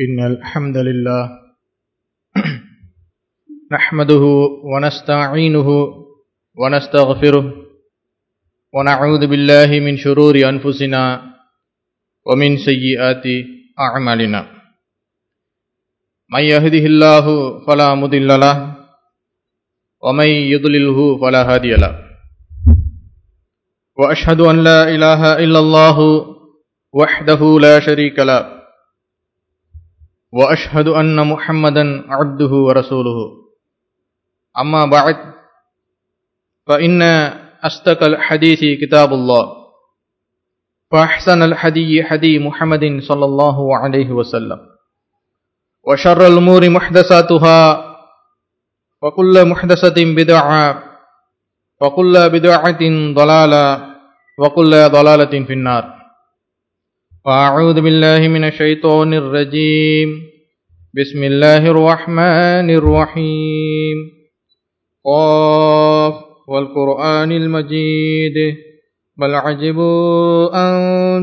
إن الحمد لله نحمده ونستعينه ونستغفره ونعوذ بالله من شرور أنفسنا ومن سيئات أعمالنا من يهده الله فلا مضل له ومن يضلله فلا هادي له وأشهد أن لا إله إلا الله وحده لا شريك له وأشهد أن محمدا عبده ورسوله أما بعد فإن أصدق الحديث كتاب الله وأحسن الحدي حدي محمد صلى الله عليه وسلم وشر الأمور محدثاتها وكل محدثة بدعة وكل بدعة ضلالة وكل ضلالة في النار وأعوذ بالله من الشيطان الرجيم بسم الله الرحمن الرحيم قاف والقرآن المجيد بل عجبوا أن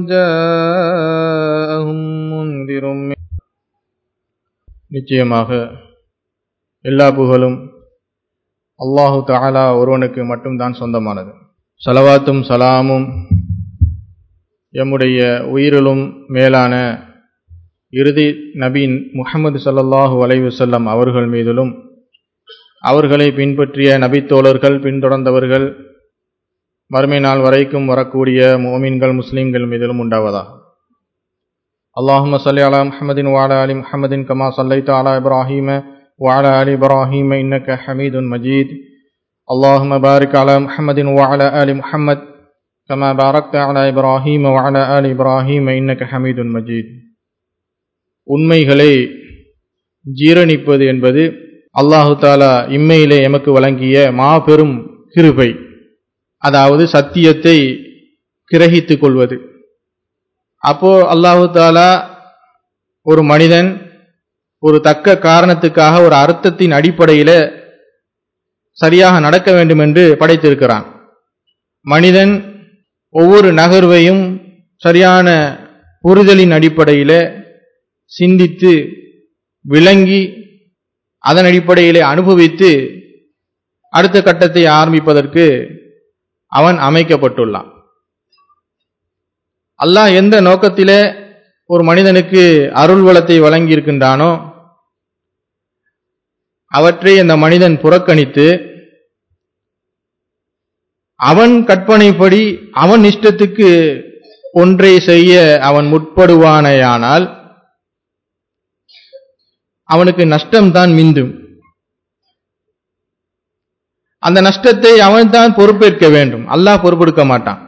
جاءهم منذر من நிச்சயமாக எல்லா புகழும் அல்லாஹு தாலா ஒருவனுக்கு மட்டும்தான் சொந்தமானது சலவாத்தும் சலாமும் எம்முடைய உயிரிலும் மேலான இறுதி நபீன் முகமது சல்லல்லாஹு அலைவசல்லம் அவர்கள் மீதிலும் அவர்களை பின்பற்றிய நபித்தோழர்கள் பின்தொடர்ந்தவர்கள் மறுமை நாள் வரைக்கும் வரக்கூடிய மோமீன்கள் முஸ்லீம்கள் மீதிலும் உண்டாவதா اللهم صل على محمد وعلى ال محمد كما صليت على ابراهيم وعلى ال ابراهيم انك حميد مجيد اللهم بارك على محمد وعلى ال محمد كما باركت على ابراهيم وعلى ال ابراهيم انك حميد مجيد உண்மைகளை ஜீரணிப்பது என்பது அல்லாஹு தாலா இம்மையிலே எமக்கு வழங்கிய மாபெரும் கிருபை அதாவது சத்தியத்தை கிரகித்துக் கொள்வது அப்போ அல்லாஹு தாலா ஒரு மனிதன் ஒரு தக்க காரணத்துக்காக ஒரு அர்த்தத்தின் அடிப்படையில சரியாக நடக்க வேண்டும் என்று படைத்திருக்கிறான் மனிதன் ஒவ்வொரு நகர்வையும் சரியான புரிதலின் அடிப்படையில சிந்தித்து விளங்கி அதன் அடிப்படையிலே அனுபவித்து அடுத்த கட்டத்தை ஆரம்பிப்பதற்கு அவன் அமைக்கப்பட்டுள்ளான் அல்லாஹ் எந்த நோக்கத்திலே ஒரு மனிதனுக்கு அருள் வளத்தை வழங்கி இருக்கின்றானோ அவற்றை அந்த மனிதன் புறக்கணித்து அவன் கற்பனைப்படி அவன் இஷ்டத்துக்கு ஒன்றை செய்ய அவன் முற்படுவானேயானால் அவனுக்கு நஷ்டம்தான் மிந்தும் அந்த நஷ்டத்தை அவன்தான் பொறுப்பேற்க வேண்டும் அல்லாஹ் பொறுப்பெடுக்க மாட்டான்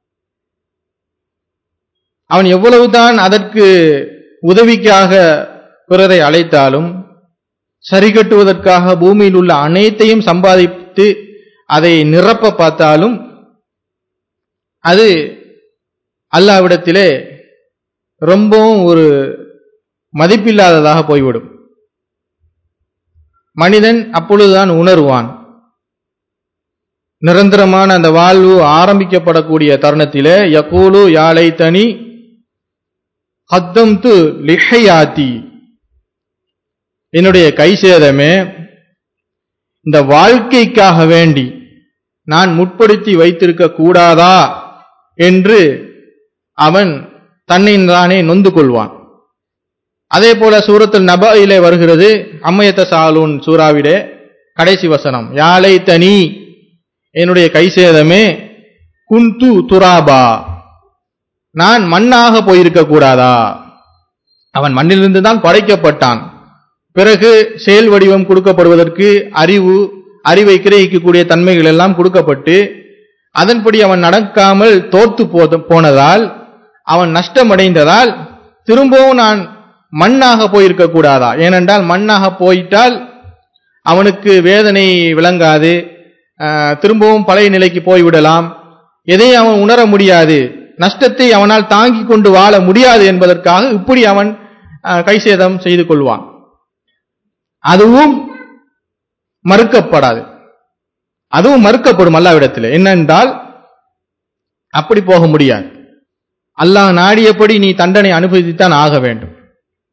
அவன் எவ்வளவுதான் அதற்கு உதவிக்காக பிறரை அழைத்தாலும் சரி கட்டுவதற்காக பூமியில் உள்ள அனைத்தையும் சம்பாதித்து அதை நிரப்ப பார்த்தாலும் அது அல்லாவிடத்திலே ரொம்பவும் ஒரு மதிப்பில்லாததாக போய்விடும் மனிதன் அப்பொழுதுதான் உணர்வான் நிரந்தரமான அந்த வாழ்வு ஆரம்பிக்கப்படக்கூடிய தருணத்திலே யகூலு யாழை தனி ஹத்தம் து லிஹையாத்தி என்னுடைய கை சேதமே இந்த வாழ்க்கைக்காக வேண்டி நான் முற்படுத்தி வைத்திருக்க கூடாதா என்று அவன் தன்னை தானே நொந்து கொள்வான் அதே போல சூரத்தில் நபையிலே வருகிறது அம்மையத்த சாலூன் சூறாவிடே கடைசி வசனம் யாழை தனி என்னுடைய கை சேதமே குந்து துராபா நான் மண்ணாக போயிருக்க கூடாதா அவன் மண்ணிலிருந்து தான் படைக்கப்பட்டான் பிறகு செயல் வடிவம் கொடுக்கப்படுவதற்கு அறிவு அறிவை கிரகிக்கக்கூடிய தன்மைகள் எல்லாம் கொடுக்கப்பட்டு அதன்படி அவன் நடக்காமல் தோத்து போனதால் அவன் நஷ்டமடைந்ததால் திரும்பவும் நான் மண்ணாக போயிருக்க கூடாதா ஏனென்றால் மண்ணாக போயிட்டால் அவனுக்கு வேதனை விளங்காது திரும்பவும் பழைய நிலைக்கு போய்விடலாம் எதையும் அவன் உணர முடியாது நஷ்டத்தை அவனால் தாங்கிக் கொண்டு வாழ முடியாது என்பதற்காக இப்படி அவன் கைசேதம் செய்து கொள்வான் அதுவும் மறுக்கப்படாது அதுவும் மறுக்கப்படும் அல்லாவிடத்தில் என்னென்றால் அப்படி போக முடியாது அல்லாஹ் நாடியபடி நீ தண்டனை அனுபவித்துத்தான் ஆக வேண்டும்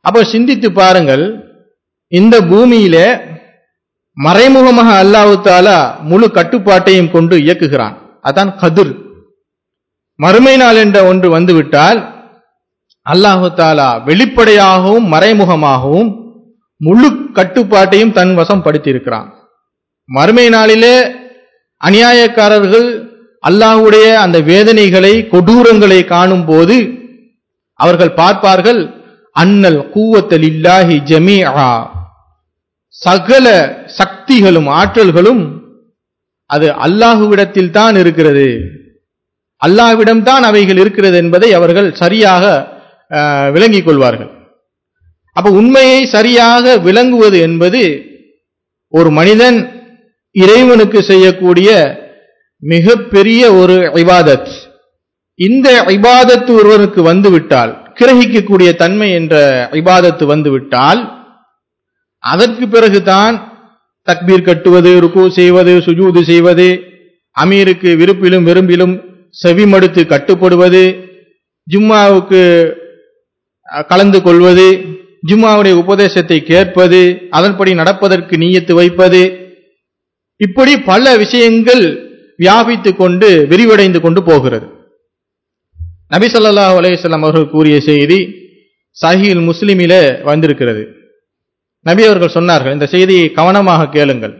அப்போ சிந்தித்து பாருங்கள் இந்த பூமியில மறைமுகமாக அல்லாஹு தாலா முழு கட்டுப்பாட்டையும் கொண்டு இயக்குகிறான் அதான் கதிர் மறுமை நாள் என்ற ஒன்று வந்துவிட்டால் அல்லாஹு தாலா வெளிப்படையாகவும் மறைமுகமாகவும் முழு கட்டுப்பாட்டையும் தன் வசம் படுத்தியிருக்கிறான் மறுமை நாளிலே அநியாயக்காரர்கள் அல்லாஹ்வுடைய அந்த வேதனைகளை கொடூரங்களை காணும் போது அவர்கள் பார்ப்பார்கள் அன்னல் கூவத்தல் இல்லாஹி ஜமீஆ சகல சக்திகளும் ஆற்றல்களும் அது அல்லாஹுவிடத்தில் தான் இருக்கிறது அல்லாஹ்விடம் தான் அவைகள் இருக்கிறது என்பதை அவர்கள் சரியாக அஹ், விளங்கிக் கொள்வார்கள் அப்ப உண்மையை சரியாக விளங்குவது என்பது ஒரு மனிதன் இறைவனுக்கு செய்யக்கூடிய மிகப்பெரிய ஒரு இபாதத் இந்த இபாதத்து ஒருவனுக்கு வந்துவிட்டால் கிரகிக்கக்கூடிய தன்மை என்ற இபாதத்து வந்துவிட்டால் அதற்கு பிறகுதான் தக்பீர் கட்டுவது ருக்கு செய்வது சுஜூது செய்வது அமீருக்கு விருப்பிலும் விரும்பிலும் செவிமடுத்து கட்டுப்படுவது ஜும்மாவுக்கு அஹ், கலந்து கொள்வது ஜும்மாவுடைய உபதேசத்தை கேட்பது அதன்படி நடப்பதற்கு நீயத்து வைப்பது இப்படி பல விஷயங்கள் வியாபித்துக் கொண்டு விரிவடைந்து கொண்டு போகிறது நபி ஸல்லல்லாஹு அலைஹி வஸல்லம் அவர்கள் கூறிய செய்தி சஹீல் முஸ்லிமிலே வந்திருக்கிறது நபி அவர்கள் சொன்னார்கள் இந்த செய்தியை கவனமாக கேளுங்கள்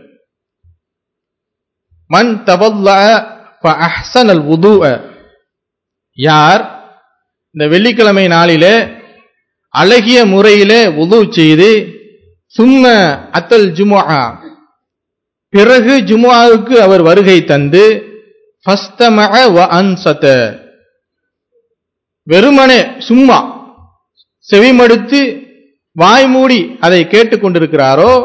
மன் தவல்லா அஹ்சனல் வுதுஅ யார் இந்த வெள்ளிக்கிழமை நாளிலே அழகிய முறையிலே உது செய்து சும்ம அத்தல் ஜுமுஆ பிறகு ஜுமுஆவுக்கு அவர் வருகை தந்து ஃபஸ்தமஅ வ அன்சத வெறுமனே சும்மா செவிமடுத்து வாய் மூடி அதை கேட்டுக்கொண்டிருக்கிறாரோ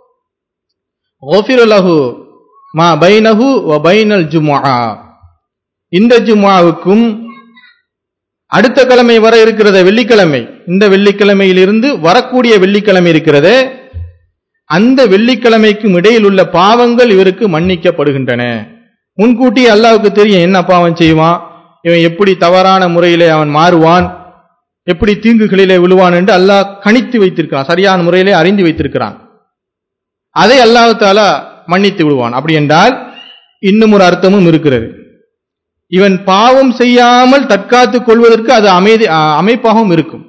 ஓஃபிரு லஹு மா பைனஹு வ பைனல் ஜுமுஆ இந்த ஜுமுஆவுக்கும் அடுத்த கிழமை வர இருக்கிறத வெள்ளிக்கிழமை இந்த வெள்ளிக்கிழமையிலிருந்து வரக்கூடிய வெள்ளிக்கிழமை இருக்கிறதே அந்த வெள்ளிக்கிழமைக்கும் இடையில் உள்ள பாவங்கள் இவருக்கு மன்னிக்கப்படுகின்றன முன்கூட்டி அல்லாவுக்கு தெரியும் என்ன பாவம் செய்வான் இவன் எப்படி தவறான முறையிலே அவன் மாறுவான் எப்படி தீங்குகளிலே விழுவான் என்று அல்லாஹ் கணித்து வைத்திருக்கிறான் சரியான முறையிலே அறிந்து வைத்திருக்கிறான் அதை அல்லாஹ் தாலா மன்னித்து விடுவான் அப்படி என்றால் இன்னும் ஒரு அர்த்தமும் இருக்கிறது இவன் பாவம் செய்யாமல் தற்காத்துக் கொள்வதற்கு அது அமைதி அ- அமைப்பாகவும் இருக்கும்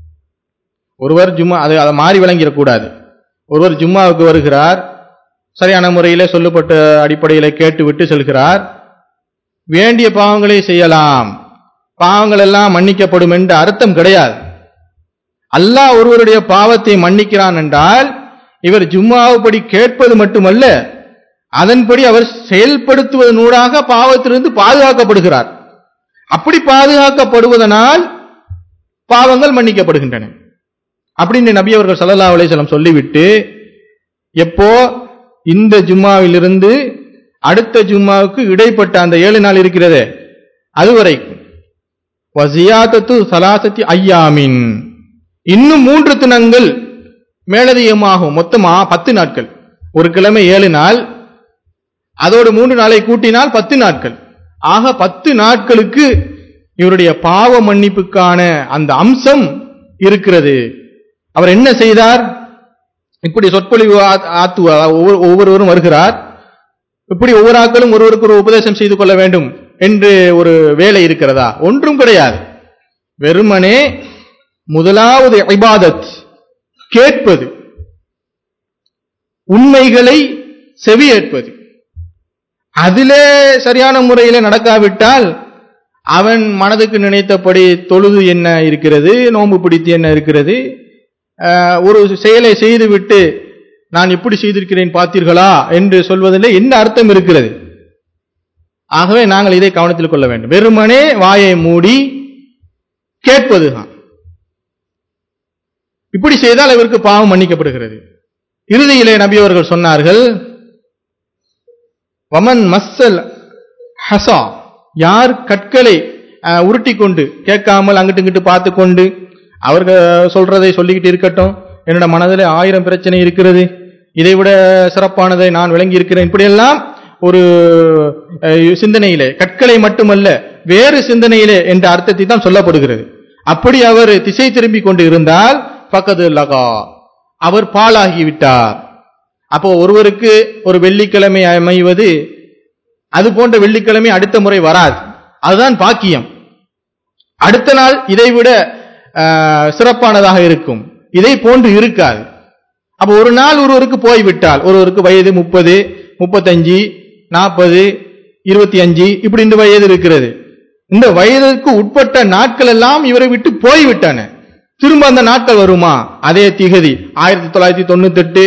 ஒருவர் ஜும்மா அது அதை மாறி விளங்கிடக்கூடாது ஒருவர் ஜும்மாவுக்கு வருகிறார் சரியான முறையிலே சொல்லப்பட்ட அடிப்படையில கேட்டுவிட்டு செல்கிறார் வேண்டிய பாவங்களை செய்யலாம் பாவங்கள் எல்லாம் மன்னிக்கப்படும் என்ற அர்த்தம் கிடையாது அல்லாஹ் ஒருவருடைய பாவத்தை மன்னிக்கிறான் என்றால் இவர் ஜும்மாவுப்படி கேட்பது மட்டுமல்ல அதன்படி அவர் செயல்படுத்துவதனூடாக பாவத்திலிருந்து பாதுகாக்கப்படுகிறார் அப்படி பாதுகாக்கப்படுவதனால் பாவங்கள் மன்னிக்கப்படுகின்றன அப்படின்னு நபி அவர்கள் ஸல்லல்லாஹு அலைஹி வஸல்லம் சொல்லிவிட்டு எப்போ இந்த ஜும்மாவிலிருந்து அடுத்த ஜும்மாவுக்கு இடைப்பட்ட அந்த ஏழு நாள் இருக்கிறதே அதுவரைக்கும் வசியாதத்து சலாசத்தி ஐயாமின் இன்னும் மூன்று தினங்கள் மேலதிகமாகும் மொத்தமா பத்து நாட்கள் ஒரு கிழமை ஏழு நாள் அதோடு மூன்று நாளை கூட்டினால் பத்து நாட்கள் ஆக பத்து நாட்களுக்கு இவருடைய பாவ மன்னிப்புக்கான அந்த அம்சம் இருக்கிறது அவர் என்ன செய்தார் இப்படி சொற்பொழிவு ஆ- ஆத்துவார் ஒவ்வொரு- ஒவ்வொருவரும் வருகிறார் இப்படி ஒவ்வொரு ஆட்களும் ஒருவருக்கு ஒரு உபதேசம் செய்து கொள்ள வேண்டும் என்று ஒரு வேலை இருக்கிறதா ஒன்றும் கிடையாது வெறுமனே முதலாவது இபாதத் கேட்பது உண்மைகளை செவியேற்பது அதிலே சரியான முறையில நடக்காவிட்டால் அவன் மனதுக்கு நினைத்தபடி தொழுது என்ன இருக்கிறது நோன்பு பிடித்து என்ன இருக்கிறது ஆஹ், ஒரு செயலை செய்துவிட்டு நான் இப்படி செய்திருக்கிறேன் பார்த்தீர்களா என்று சொல்வதில் என்ன அர்த்தம் இருக்கிறது ஆகவே நாங்கள் இதை கவனத்தில் கொள்ள வேண்டும் வெறுமனே வாயை மூடி கேட்பதுதான் இப்படி செய்தால் இவருக்கு பாவம் மன்னிக்கப்படுகிறது இறுதியிலே நபி அவர்கள் சொன்னார்கள் வமன் மஸ்ஸல் ஹசா யார் கற்களை அஹ், உருட்டிக் கொண்டு கேட்காமல் அங்கிட்டு இங்கிட்டு பார்த்து கொண்டு அவர்கள் சொல்றதை சொல்லிக்கிட்டு இருக்கட்டும் என்னோட மனதில் ஆயிரம் பிரச்சனை இருக்கிறது இதை விட சிறப்பானதை நான் விளங்கி இருக்கிறேன் இப்படியெல்லாம் ஒரு அஹ், சிந்தனையிலே கற்களை மட்டுமல்ல வேறு சிந்தனையிலே என்ற அர்த்தத்தை தான் சொல்லப்படுகிறது அப்படி அவர் திசை திரும்பி கொண்டு இருந்தால் பக்கது லகா அவர் பாழாகிவிட்டார் அப்போ ஒருவருக்கு ஒரு வெள்ளிக்கிழமை அமைவது அது போன்ற வெள்ளிக்கிழமை அடுத்த முறை வராது அதுதான் பாக்கியம் அடுத்த நாள் இதைவிட ஆஹ், சிறப்பானதாக இருக்கும் இதை போன்று இருக்காது அப்ப ஒரு நாள் ஒருவருக்கு போய்விட்டால் ஒருவருக்கு வயது முப்பது முப்பத்தஞ்சு நாற்பது இருபத்தி அஞ்சு இப்படி இந்த வயது இருக்கிறது இந்த வயதுக்கு உட்பட்ட நாட்கள் எல்லாம் இவரை விட்டு போய்விட்டன திரும்ப அந்த நாட்கள் வருமா அதே திகதி ஆயிரத்தி தொள்ளாயிரத்தி தொண்ணூத்தி எட்டு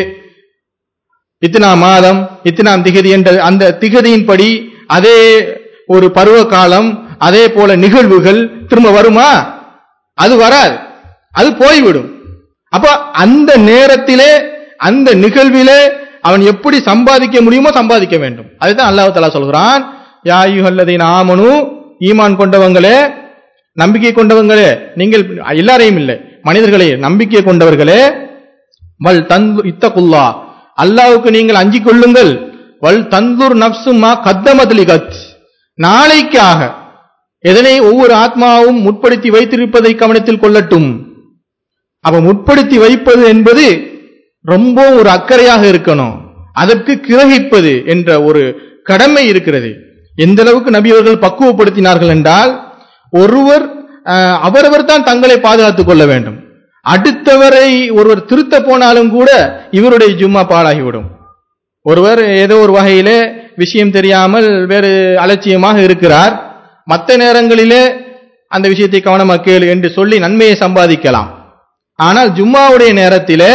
இத்தனாம் மாதம் இத்தனாம் திகதி என்ற அந்த திகதியின்படி அதே ஒரு பருவ காலம் அதே போல நிகழ்வுகள் திரும்ப வருமா அது வராது அது போய்விடும் அப்ப அந்த நேரத்திலே அந்த நிகழ்விலே அவன் எப்படி சம்பாதிக்க முடியுமோ சம்பாதிக்க வேண்டும் அதுதான் அல்லாஹ் தஆலா சொல்கிறான் யா அய்யுஹல்லதீன ஆமனு ஈமான் கொண்டவங்களே நம்பிக்கை கொண்டவங்களே நீங்கள் எல்லாரையும் இல்லை மனிதர்களே நம்பிக்கை கொண்டவர்களே வல் தந்து இத்தகுல்லா அல்லாவுக்கு நீங்கள் அஞ்சிக் கொள்ளுங்கள் வல் தந்துர் நப்சுமா கத்தமதலி கத் நாளைக்காக எதனை ஒவ்வொரு ஆத்மாவும் முற்படுத்தி வைத்திருப்பதை கவனத்தில் கொள்ளட்டும் அப்ப முற்படுத்தி வைப்பது என்பது ரொம்ப ஒரு அக்கறையாக இருக்கணும் அதற்கு கிரகிப்பது என்ற ஒரு கடமை இருக்கிறது எந்த அளவுக்கு நபி அவர்கள் பக்குவப்படுத்தினார்கள் என்றால் ஒருவர் அஹ், அவரவர் தான் தங்களை பாதுகாத்துக் கொள்ள வேண்டும் அடுத்தவரை ஒருவர் திருத்த போனாலும் கூட இவருடைய ஜும்மா பாழாகிவிடும் ஒருவர் ஏதோ ஒரு வகையிலே விஷயம் தெரியாமல் வேறு அலட்சியமாக இருக்கிறார் மற்ற நேரங்களிலே அந்த விஷயத்தை கவனமாக கேளு என்று சொல்லி நன்மையை சம்பாதிக்கலாம் ஆனால் ஜும்மாவுடைய நேரத்திலே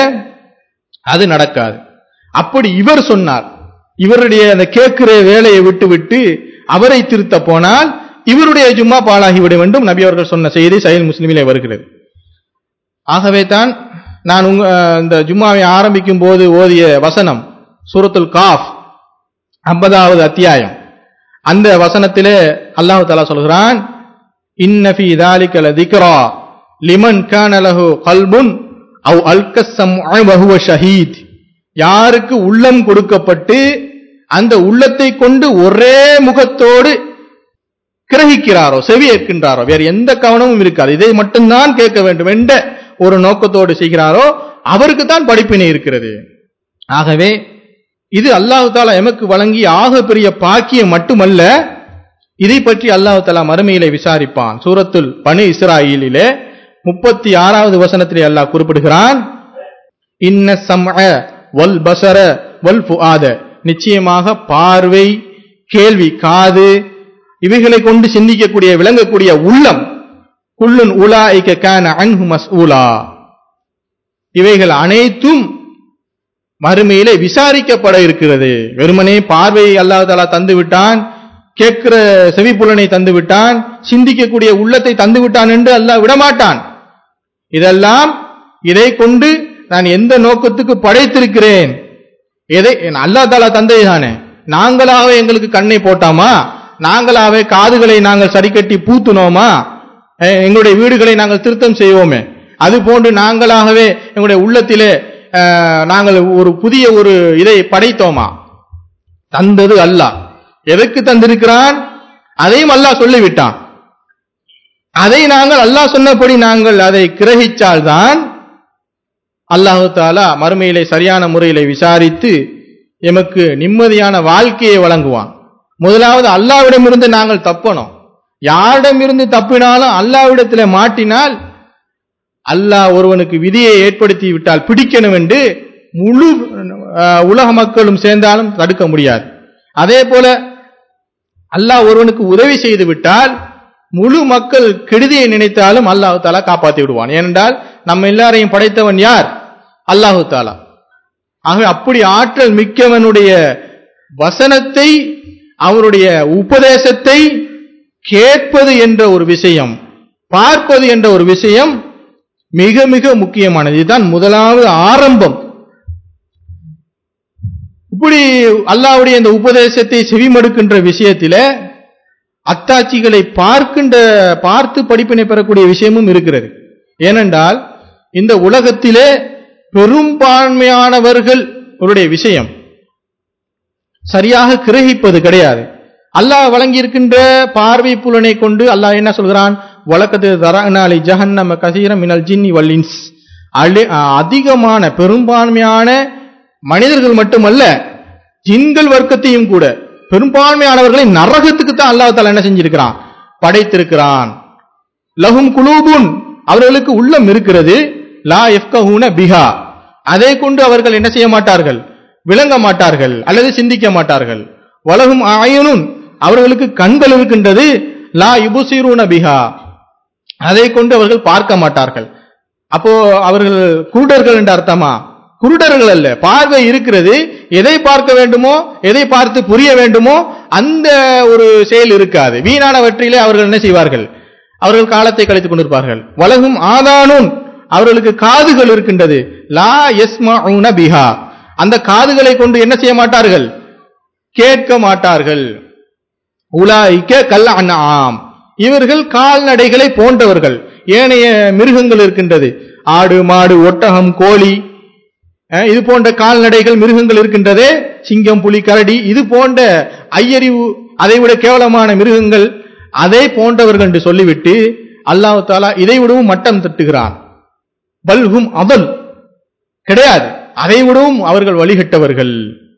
அது நடக்காது அப்படி இவர் சொன்னார் இவருடைய அந்த கேட்கிற வேலையை விட்டுவிட்டு அவரை திருத்த போனால் இவருடைய ஜும்மா பாழாகிவிட வேண்டும் நபி அவர்கள் சொன்ன செய்தி சஹீல் முஸ்லிமிலே வருகிறது ஆகவே தான் நான் உங்க இந்த ஜும்மாவை ஆரம்பிக்கும் போது ஓதிய வசனம் சூரத்துல் காஃப் ஐம்பதாவது அத்தியாயம் அந்த வசனத்திலே அல்லாஹ் தஆலா சொல்கிறான் இன்ன ஃபீ ذلك لذكرى لمن كان له قلب او القى السمع وهو شهيد யாருக்கு உள்ளம் கொடுக்கப்பட்டு அந்த உள்ளத்தை கொண்டு ஒரே முகத்தோடு கிரகிக்கிறாரோ செவி ஏற்கின்றாரோ வேறு எந்த கவனமும் இருக்காது இதை மட்டும்தான் கேட்க வேண்டும் என்ற ஒரு நோக்கத்தோடு செய்கிறாரோ அவருக்கு தான் படிப்பினை இருக்கிறது ஆகவே இது அல்லாஹு தாலா எமக்கு வழங்கிய ஆக பெரிய பாக்கியம் மட்டுமல்ல இதை பற்றி அல்லாஹு தாலா மறுமையிலே விசாரிப்பான் சூரத்துல் பனு இஸ்ராயிலிலே முப்பத்தி ஆறாவது வசனத்திலே அல்லாஹ் குறிப்பிடுகிறான் இன்ன சம்அ வல் பசர வல் ஃபுஆத நிச்சயமாக பார்வை கேள்வி காது இவைகளை கொண்டு சிந்திக்கக்கூடிய விளங்கக்கூடிய உள்ளம் குல்லுன் உலாய்க கான அன்ஹு மஸ்ஊலா இவைகள் அனைத்தும் மறுமையிலே விசாரிக்கப்பட இருக்கிறது வெறுமனே பார்வையை அல்லாஹ் தாலா தந்து விட்டான் கேட்கிற செவிப்புலனை தந்து விட்டான் சிந்திக்கக்கூடிய உள்ளத்தை தந்து விட்டான் என்று அல்லாஹ் விடமாட்டான் இதெல்லாம் இதை கொண்டு நான் எந்த நோக்கத்துக்கு படைத்திருக்கிறேன் எதை அல்லா தாலா தந்தை தானே நாங்களாகவே எங்களுக்கு கண்ணை போட்டாமா நாங்களாகவே காதுகளை நாங்கள் சரிக்கட்டி பூத்துனோமா அஹ் எங்களுடைய வீடுகளை நாங்கள் திருத்தம் செய்வோமே அது போன்று நாங்களாகவே எங்களுடைய உள்ளத்திலே அஹ், நாங்கள் ஒரு புதிய ஒரு இதை படைத்தோமா தந்தது அல்லாஹ் எதற்கு தந்திருக்கிறான் அதையும் அல்லாஹ் சொல்லிவிட்டான் அதை நாங்கள் அல்லாஹ் சொன்னபடி நாங்கள் அதை கிரகிச்சால்தான் அல்லாஹு தாலா மறுமையிலே சரியான முறையிலே விசாரித்து எமக்கு நிம்மதியான வாழ்க்கையை வழங்குவான் முதலாவது அல்லாவிடமிருந்து நாங்கள் தப்பணும் யாரிடமிருந்து தப்பினாலும் அல்லாவிடத்திலே மாட்டினால் அல்லாஹ் ஒருவனுக்கு விதியை ஏற்படுத்தி விட்டால் பிடிக்கணும் என்று முழு அஹ், உலக மக்களும் சேர்ந்தாலும் தடுக்க முடியாது அதே போல அல்லாஹ் ஒருவனுக்கு உதவி செய்து விட்டால் முழு மக்கள் கெடுதியை நினைத்தாலும் அல்லாஹு தாலா காப்பாற்றி விடுவான் ஏனென்றால் நம்ம எல்லாரையும் படைத்தவன் யார் அல்லாஹு தாலா ஆகவே அப்படி ஆற்றல் மிக்கவனுடைய வசனத்தை அவருடைய உபதேசத்தை கேட்பது என்ற ஒரு விஷயம் பார்ப்பது என்ற ஒரு விஷயம் மிக மிக முக்கியமானது இதுதான் முதலாவது ஆரம்பம் இப்படி அல்லாஹ்வுடைய இந்த உபதேசத்தை செவிமடுக்கின்ற விஷயத்தில அத்தாட்சிகளை பார்க்கின்ற பார்த்து படிப்பினை பெறக்கூடிய விஷயமும் இருக்கிறது ஏனென்றால் இந்த உலகத்திலே பெரும்பான்மையானவர்கள் உடைய விஷயம் சரியாக கிரகிப்பது கிடையாது அல்லாஹ் வழங்கியிருக்கின்ற பார்வை புலனை கொண்டு அல்லாஹ் என்ன சொல்கிறான் வழக்கத்து தரானாலி ஜஹன்னம கசீரம் மினல் ஜின்னி வல்லின்ஸ் அழி- அஹ் அதிகமான பெரும்பான்மையான மனிதர்கள் மட்டுமல்ல ஜின்கள் வர்க்கத்தையும் கூட பெரும்பான்மையானவர்களை நரகத்துக்கு தான் அல்லாஹ் தாலா என்ன செஞ்சிருக்கிறான் படைத்திருக்கிறான் லஹும் குலூபுன் அவர்களுக்கு உள்ளம் இருக்கிறது லா எஃப்கஹூன பிஹா அதை கொண்டு அவர்கள் என்ன செய்ய மாட்டார்கள் விளங்க மாட்டார்கள் அல்லது சிந்திக்க மாட்டார்கள் வலகும் ஆயனுன் அவர்களுக்கு கண்கள் இருக்கின்றது லா யுபுசிரூன பிஹா அதை கொண்டு அவர்கள் பார்க்க மாட்டார்கள் அப்போ அவர்கள் குருடர்கள் என்ற அர்த்தமா குருடர்கள் அல்ல பார்வை இருக்கிறது எதை பார்க்க வேண்டுமோ எதை பார்த்து புரிய வேண்டுமோ அந்த ஒரு செயல் இருக்காது வீணானவற்றிலே அவர்கள் என்ன செய்வார்கள் அவர்கள் காலத்தை கழித்துக் கொண்டிருப்பார்கள் வலகும் ஆதானும் அவர்களுக்கு காதுகள் இருக்கின்றது லா யஸ்மஊன பிஹா அந்த காதுகளை கொண்டு என்ன செய்ய மாட்டார்கள் கேட்க மாட்டார்கள் உலாய்க்க கல் அன்ஆம் இவர்கள் கால்நடைகளை போன்றவர்கள் ஏனைய மிருகங்கள் இருக்கின்றது ஆடு மாடு ஒட்டகம் கோழி அஹ், இது போன்ற கால்நடைகள் மிருகங்கள் இருக்கின்றதே சிங்கம் புலி கரடி இது போன்ற ஐயறிவு அதைவிட கேவலமான மிருகங்கள் அதை போன்றவர்கள் என்று சொல்லிவிட்டு அல்லாஹ் தாலா இதை விடவும் மட்டம் தட்டுகிறான் பல்ஹும் அவல் கிடையாது அதை விடவும் அவர்கள் வழிகட்டவர்கள்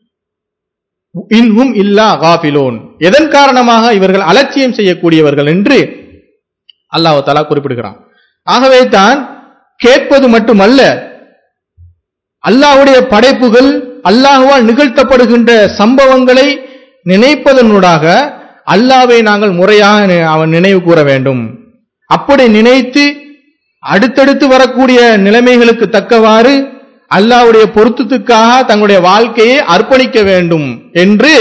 இன்ஹும் இல்லா காபிலோன் எதன் காரணமாக இவர்கள் அலட்சியம் செய்யக்கூடியவர்கள் என்று அல்லாஹ் தலா குறிப்பிடுகிறான் ஆகவே தான் கேட்பது மட்டுமல்ல அல்லாஹ்வுடைய படைப்புகள் அல்லாஹ்வால் நிகழ்த்தப்படுகின்ற சம்பவங்களை நினைப்பதனூடாக அல்லாஹ்வை நாங்கள் முறையாக நி- அவன் நினைவு கூற வேண்டும் அப்படி நினைத்து அடுத்தடுத்து வரக்கூடிய நிலைமைகளுக்கு தக்கவாறு அல்லாஹ்வுடைய பொருத்தத்துக்காக தங்களுடைய வாழ்க்கையை அர்ப்பணிக்க வேண்டும் என்று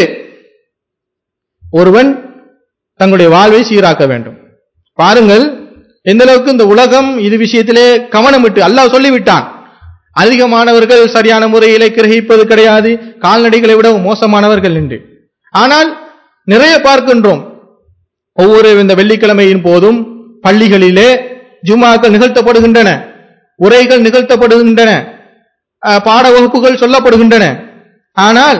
ஒருவன் தங்களுடைய வாழ்வை சீராக்க வேண்டும் பாருங்கள் எந்த அளவுக்கு இந்த உலகம் இது விஷயத்திலே கவனமிட்டு அல்லாஹ் சொல்லிவிட்டான் அதிகமானவர்கள் சரியான முறையிலே கிரகிப்பது கிடையாது கால்நடைகளை விட மோசமானவர்கள் என்று ஆனால் நிறைய பார்க்கின்றோம் ஒவ்வொரு இந்த வெள்ளிக்கிழமையின் போதும் பள்ளிகளிலே ஜுமாக்கள் நிகழ்த்தப்படுகின்றன உரைகள் நிகழ்த்தப்படுகின்றன அஹ், பாட வகுப்புகள் சொல்லப்படுகின்றன ஆனால்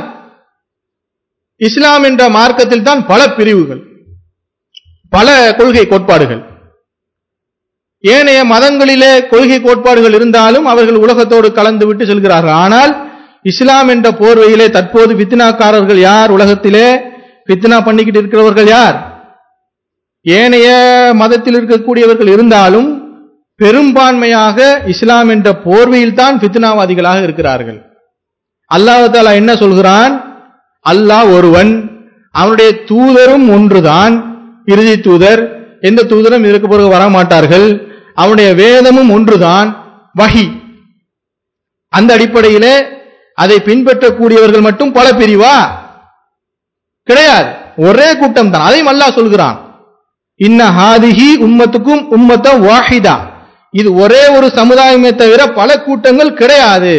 இஸ்லாம் என்ற மார்க்கத்தில் தான் பல பிரிவுகள் பல கொள்கை கோட்பாடுகள் ஏனைய மதங்களிலே கொள்கை கோட்பாடுகள் இருந்தாலும் அவர்கள் உலகத்தோடு கலந்து விட்டு செல்கிறார்கள் ஆனால் இஸ்லாம் என்ற போர்வையிலே தற்போது பித்னாக்காரர்கள் யார் உலகத்திலே பித்னா பண்ணிக்கிட்டு இருக்கிறவர்கள் யார் ஏனைய மதத்தில் இருக்கக்கூடியவர்கள் இருந்தாலும் பெரும்பான்மையாக இஸ்லாம் என்ற போர்வையில் தான் பித்னாவாதிகளாக இருக்கிறார்கள் அல்லாஹ் தாலா என்ன சொல்கிறான் அல்லாஹ் ஒருவன் அவனுடைய தூதரும் ஒன்றுதான் இறுதி தூதர் எந்த தூதரும் இதற்கு பிறகு வரமாட்டார்கள் அவனுடைய வேதமும் ஒன்றுதான் வஹி அந்த அடிப்படையிலே அதை பின்பற்றக்கூடியவர்கள் மட்டும் பல பிரிவா கிடையாது ஒரே கூட்டம் தான் அதையும் அல்லாஹ் சொல்கிறான் இன்ன ஹாதிஹி உம்மத்துக்கும் உம்மத்த வாஹிதா இது ஒரே ஒரு சமுதாயமே தவிர பல கூட்டங்கள் கிடையாது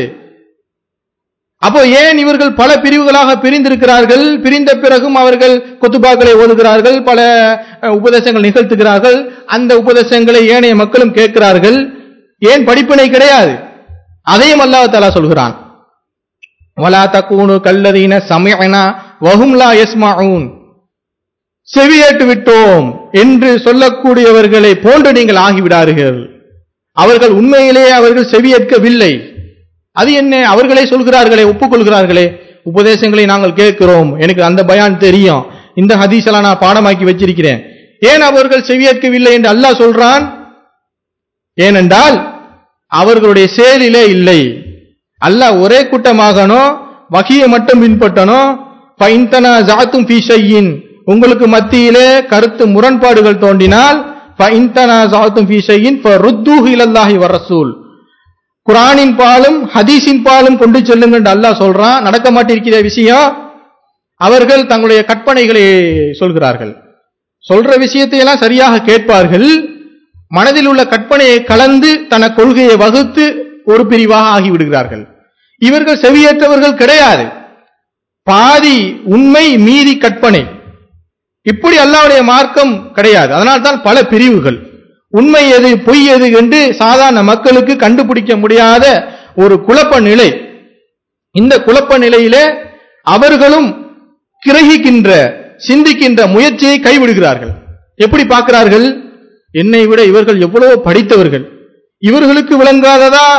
அப்போ ஏன் இவர்கள் பல பிரிவுகளாக பிரிந்திருக்கிறார்கள் பிரிந்த பிறகும் அவர்கள் கொத்துபாக்களை ஓதுகிறார்கள் பல அஹ், உபதேசங்கள் நிகழ்த்துகிறார்கள் அந்த உபதேசங்களை ஏனைய மக்களும் கேட்கிறார்கள் ஏன் படிப்பினை கிடையாது அதையும் அல்லாஹ் தஆலா சொல்கிறான் வலா தக்கூனு கல்லதீன சமயனா வஹும் லா யஸ்மஊன் செவியேட்டு விட்டோம் என்று சொல்லக்கூடியவர்களை போன்று நீங்கள் ஆகிவிடார்கள் அவர்கள் உண்மையிலேயே அவர்கள் செவியேற்கவில்லை அது என்ன அவர்களே சொல்கிறார்களே ஒப்புக்கொள்கிறார்களே உபதேசங்களை நாங்கள் கேட்கிறோம் எனக்கு அந்த பயான் தெரியும் இந்த ஹதீஸெல்லாம் நான் பாடமாக்கி வச்சிருக்கிறேன் ஏன் அவர்கள் செவியேற்கவில்லை என்று அல்லாஹ் சொல்றான் ஏனென்றால் அவர்களுடைய செயலிலே இல்லை அல்லாஹ் ஒரே கூட்டமாகனோ வகியை மட்டும் பின்பற்றணும் ஃபைன்தனா ஜாத்தும் ஃபீ ஷையின் உங்களுக்கு மத்தியிலே கருத்து முரண்பாடுகள் தோன்றினால் ஃபைன்தனா ஜாத்தும் ஃபீ ஷையின் ஃபருத்தூஹு இலல்லாஹி வர்ரசூல் குரானின் பாலும் ஹதீஸின் பாலும் கொண்டு செல்லுங்க என்று அல்லாஹ் சொல்றான் நடக்க மாட்டிருக்கிற விஷயம் அவர்கள் தங்களுடைய கற்பனைகளை சொல்கிறார்கள் சொல்ற விஷயத்தை எல்லாம் சரியாக கேட்பார்கள் மனதில் உள்ள கற்பனையை கலந்து தன கொள்கையை வகுத்து ஒரு பிரிவாக ஆகிவிடுகிறார்கள் இவர்கள் செவியேற்றவர்கள் கிடையாது பாதி உண்மை மீதி கற்பனை இப்படி அல்லாவுடைய மார்க்கம் கிடையாது அதனால்தான் பல பிரிவுகள் உண்மை எது பொய் எது என்று சாதாரண மக்களுக்கு கண்டுபிடிக்க முடியாத ஒரு குழப்ப நிலை இந்த குழப்ப நிலையிலே அவர்களும் கிரகிக்கின்ற சிந்திக்கின்ற முயற்சியை கைவிடுகிறார்கள் எப்படி பார்க்கிறார்கள் என்னை விட இவர்கள் எவ்வளவு படித்தவர்கள் இவர்களுக்கு விளங்காததா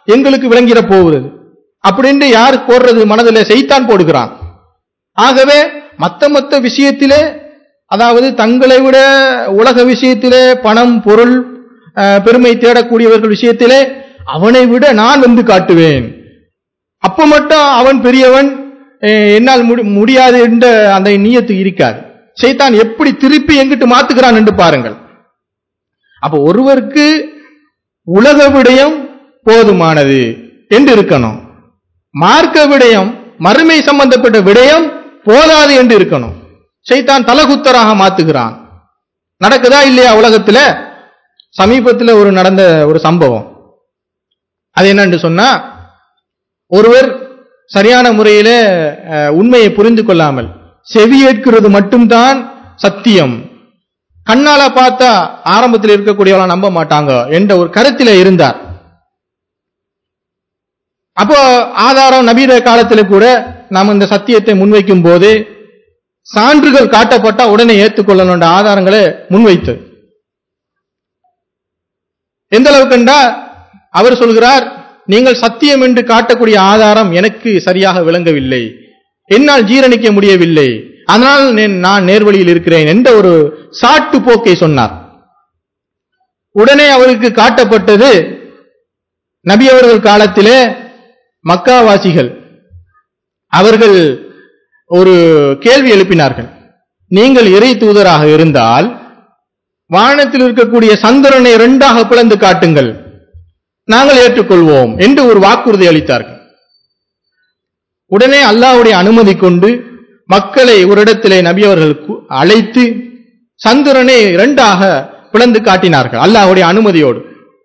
எங்களுக்கு விளங்கிட போகிறது அப்படின்னு யார் போடுறது மனதில் செய்தான் போடுகிறான் ஆகவே மத்த மத்த விஷயத்திலே அதாவது தங்களை விட உலக விஷயத்திலே பணம் பொருள் அஹ், பெருமை தேடக்கூடியவர்கள் விஷயத்திலே அவனை விட நான் வந்து காட்டுவேன் அப்ப மட்டும் அவன் பெரியவன் அஹ், என்னால் முடி- முடியாது என்ற அந்த நீயத்து இருக்காது சைத்தான் எப்படி திருப்பி எங்கிட்டு மாத்துகிறான் என்று பாருங்கள் அப்ப ஒருவருக்கு உலக விடயம் போதுமானது என்று இருக்கணும் மார்க்க விடயம் மறுமை சம்பந்தப்பட்ட விடயம் போதாது என்று இருக்கணும் சைத்தான் தலகுத்தராக மாத்துகிறான் நடக்குதா இல்லையா உலகத்துல சமீபத்தில் ஒரு நடந்த ஒரு சம்பவம் அது என்னன்னு சொன்னா ஒருவர் சரியான முறையில அஹ், உண்மையை புரிந்து கொள்ளாமல் செவியேற்கிறது மட்டும்தான் சத்தியம் கண்ணால பார்த்தா ஆரம்பத்தில் இருக்கக்கூடியவளை நம்ப மாட்டாங்க என்ற ஒரு கருத்தில இருந்தார் அப்போ ஆதாரம் நபீர காலத்துல கூட நாம் இந்த சத்தியத்தை முன்வைக்கும் போது சான்றுகள் காட்டப்பட்டா உடனே ஏற்றுக்கொள்ளணுன்ற ஆதாரங்களை முன்வைத்து எந்த அளவுக்குண்டா அவர் சொல்கிறார் நீங்கள் சத்தியம் என்று காட்டக்கூடிய ஆதாரம் எனக்கு சரியாக விளங்கவில்லை என்னால் ஜீரணிக்க முடியவில்லை அதனால் நே- நான் நேர்வழியில் இருக்கிறேன் என்ற ஒரு சாட்டு போக்கை சொன்னார் உடனே அவருக்கு காட்டப்பட்டது நபி அவர்கள் காலத்திலே மக்காவாசிகள் அவர்கள் ஒரு கேள்வி எழுப்பினார்கள் நீங்கள் இறை தூதராக இருந்தால் வானத்தில் இருக்கக்கூடிய சந்திரனை இரண்டாக பிளந்து காட்டுங்கள் நாங்கள் ஏற்றுக்கொள்வோம் என்று ஒரு வாக்குறுதி அளித்தார்கள் உடனே அல்லாஹ்வுடைய அனுமதி கொண்டு மக்களை ஒரு இடத்திலே நபி அவர்கள் கு- அழைத்து சந்திரனை இரண்டாக பிளந்து காட்டினார்கள் அல்லாஹ்வுடைய அனுமதியோடு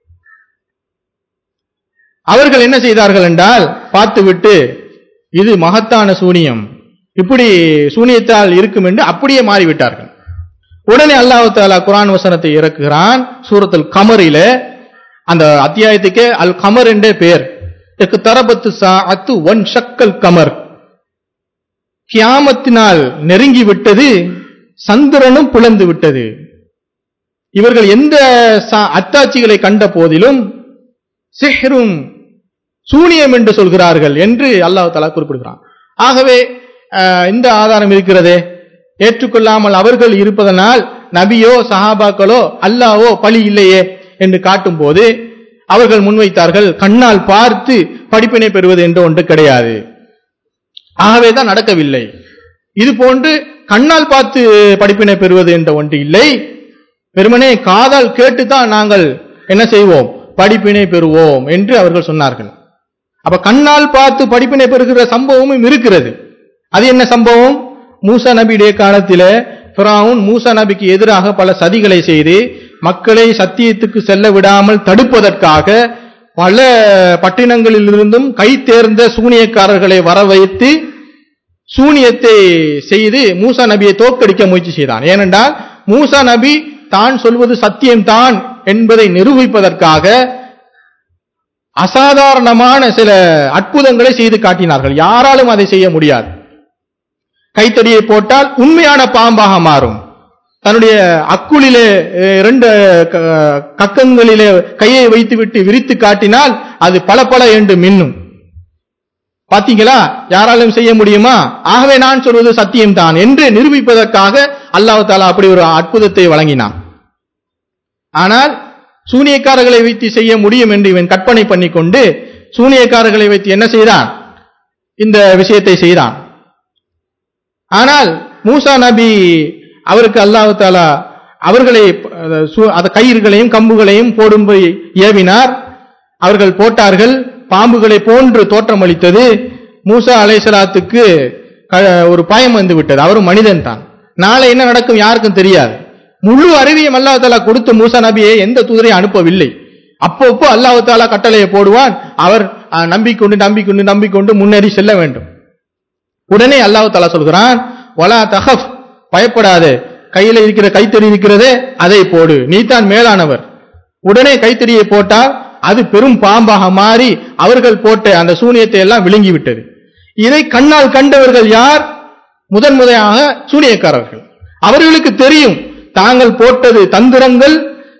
அவர்கள் என்ன செய்தார்கள் என்றால் பார்த்துவிட்டு இது மகத்தான சூனியம் இப்படி சூனியத்தால் இருக்கும் என்று அப்படியே மாறிவிட்டார்கள் உடனே அல்லாஹ் தாலா குர்ஆன் வசனத்தை இறக்குகிறான் சூரத்துல் கமரில அந்த அத்தியாயத்துக்கே அல் கமர் என்றே பெயர் இதற்கு தரபத்து சாஅத்து ஒன் ஷக்கல் கமர் கியாமத்தினால் நெருங்கி விட்டது சந்திரனும் பிளந்து விட்டது இவர்கள் எந்த ச- அத்தாட்சிகளை கண்ட போதிலும் சிஹ்ரும் சூனியம் என்று சொல்கிறார்கள் என்று அல்லாஹ் தலா குறிப்பிடுகிறான் ஆகவே அஹ், இந்த ஆதாரம் இருக்கிறதே ஏற்றுக்கொள்ளாமல் அவர்கள் இருப்பதனால் நபியோ சஹாபாக்களோ அல்லாஹ்வோ பழி இல்லையே என்று காட்டும் போது அவர்கள் முன்வைத்தார்கள் கண்ணால் பார்த்து படிப்பினை பெறுவது என்று ஒன்று கிடையாது ஆகவே தான் நடக்கவில்லை இது போன்று கண்ணால் பார்த்து படிப்பினை பெறுவது என்ற ஒன்று இல்லை வெறுமனே காதால் கேட்டுதான் நாங்கள் என்ன செய்வோம் படிப்பினை பெறுவோம் என்று அவர்கள் சொன்னார்கள் அப்ப கண்ணால் பார்த்து படிப்பினை பெறுகிற சம்பவமும் இருக்கிறது அது என்ன சம்பவம் மூசா நபியுடைய காலத்திலே ஃபிரௌன் மூசா நபிக்கு எதிராக பல சதிகளை செய்து மக்களை சத்தியத்துக்கு செல்ல விடாமல் தடுப்பதற்காக பல பட்டினங்களிலிருந்தும் கை தேர்ந்த சூனியக்காரர்களை வர வைத்து சூனியத்தை செய்து மூசா நபியை தோற்கடிக்க முயற்சி செய்தான் ஏனென்றால் மூசா நபி தான் சொல்வது சத்தியம்தான் என்பதை நிரூபிப்பதற்காக அசாதாரணமான சில அற்புதங்களை செய்து காட்டினார்கள் யாராலும் அதை செய்ய முடியாது கைத்தடியை போட்டால் உண்மையான பாம்பாக மாறும் தன்னுடைய அக்குளிலே அஹ், இரண்டு க- கக்கங்களிலே கையை வைத்துவிட்டு விரித்து காட்டினால் அது பல பல என்று மின்னும் பாத்தீங்களா யாராலும் செய்ய முடியுமா ஆகவே நான் சொல்வது சத்தியம்தான் என்று நிரூபிப்பதற்காக அல்லாஹ் தாலா அப்படி ஒரு அற்புதத்தை வழங்கினான் ஆனால் சூனியக்காரர்களை வைத்து செய்ய முடியும் என்று இவன் கற்பனை பண்ணிக்கொண்டு சூனியக்காரர்களை வைத்து என்ன செய்தான் இந்த விஷயத்தை செய்தான் ஆனால் மூசா நபி அவருக்கு அல்லாஹ் தாலா அவர்களை அஹ், சு- அந்த கயிறுகளையும் கம்புகளையும் போடும்படி ஏவினார் அவர்கள் போட்டார்கள் பாம்புகளை போன்று தோற்றமளித்தது மூசா அலைசலாத்துக்கு ஒரு பயம் வந்து விட்டது அவரும் மனிதன் தான் நாளை என்ன நடக்கும் யாருக்கும் தெரியாது முழு அறிவியும் அல்லாஹ் தாலா கொடுத்த மூசா நபியை எந்த தூதரையும் அனுப்பவில்லை அப்பப்போ அல்லாஹ் தாலா கட்டளையை போடுவான் அவர் அஹ், நம்பிக்கொண்டு நம்பிக்கொண்டு நம்பிக்கொண்டு முன்னேறி செல்ல வேண்டும் உடனே அல்லாஹ் தாலா சொல்கிறான் வலா தஹப் பயப்படாதே கையில இருக்கிற கைத்தறி இருக்கிறதே அதை போடு நீதான் மேலானவர் உடனே கைத்தறியை போட்டால் அது பெரும் பாம்பாக மாறி அவர்கள் போட்ட அந்த சூனியத்தை எல்லாம் விழுங்கி விட்டது இதை கண்ணால் கண்டவர்கள் யார் முதன் முறையாக சூனியக்காரர்கள் அவர்களுக்கு தெரியும் தாங்கள் போட்டது தந்திரங்கள்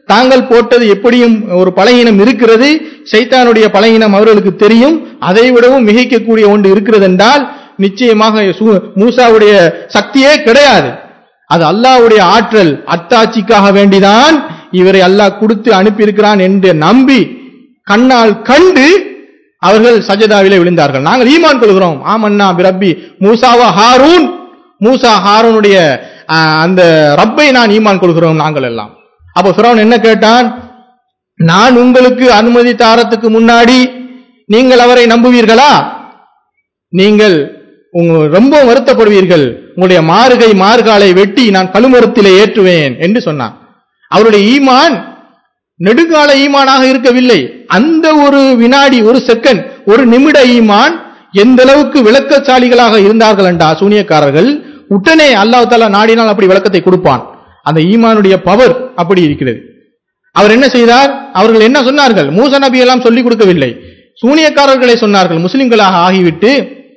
தாங்கள் போட்டது எப்படியும் ஒரு பலகீனம் இருக்கிறது சைத்தானுடைய பலகீனம் அவர்களுக்கு தெரியும் அதை விடவும் மிகைக்கக்கூடிய ஒன்று இருக்கிறது என்றால் நிச்சயமாக சு- மூசாவுடைய சக்தியே கிடையாது அது அல்லாஹ்வுடைய ஆற்றல் அத்தாட்சிக்காக வேண்டிதான் இவரை அல்லாஹ் கொடுத்து அனுப்பியிருக்கிறான் என்று நம்பி கண்ணால் கண்டு அவர்கள் சஜதாவிலே விழுந்தார்கள் நாங்கள் ஈமான் கொள்கிறோம் ஆமன்னா பிரப்பி மூசாவா ஹாரூன் மூசா ஹாரூனுடைய ஆஹ், அந்த ரப்பை நான் ஈமான் கொள்கிறோம் நாங்கள் எல்லாம் அப்ப ஃபிரௌன் என்ன கேட்டான் நான் உங்களுக்கு அனுமதி தாரத்துக்கு முன்னாடி நீங்கள் அவரை நம்புவீர்களா நீங்கள் உங்க ரொம்ப வருத்தப்படுவீர்கள் உங்களுடைய மாறுகை மார்காலை வெட்டி நான் கழுமரத்திலே ஏற்றுவேன் என்று சொன்னான் அவருடைய ஈமான் நெடுங்கால ஈமானாக இருக்கவில்லை அந்த ஒரு வினாடி ஒரு செகண்ட் ஒரு நிமிட ஈமான் எந்த அளவுக்கு விளக்கச்சாலிகளாக இருந்தார்கள் என்றா சூனியக்காரர்கள் உடனே அல்லாஹ் தாலா நாடினால் அப்படி விளக்கத்தை கொடுப்பான் அந்த ஈமானுடைய பவர் அப்படி இருக்கிறது அவர் என்ன செய்தார் அவர்கள் என்ன சொன்னார்கள் மூசா நபி எல்லாம் சொல்லிக் கொடுக்கவில்லை சூனியக்காரர்களை சொன்னார்கள் முஸ்லிம்களாக ஆகிவிட்டு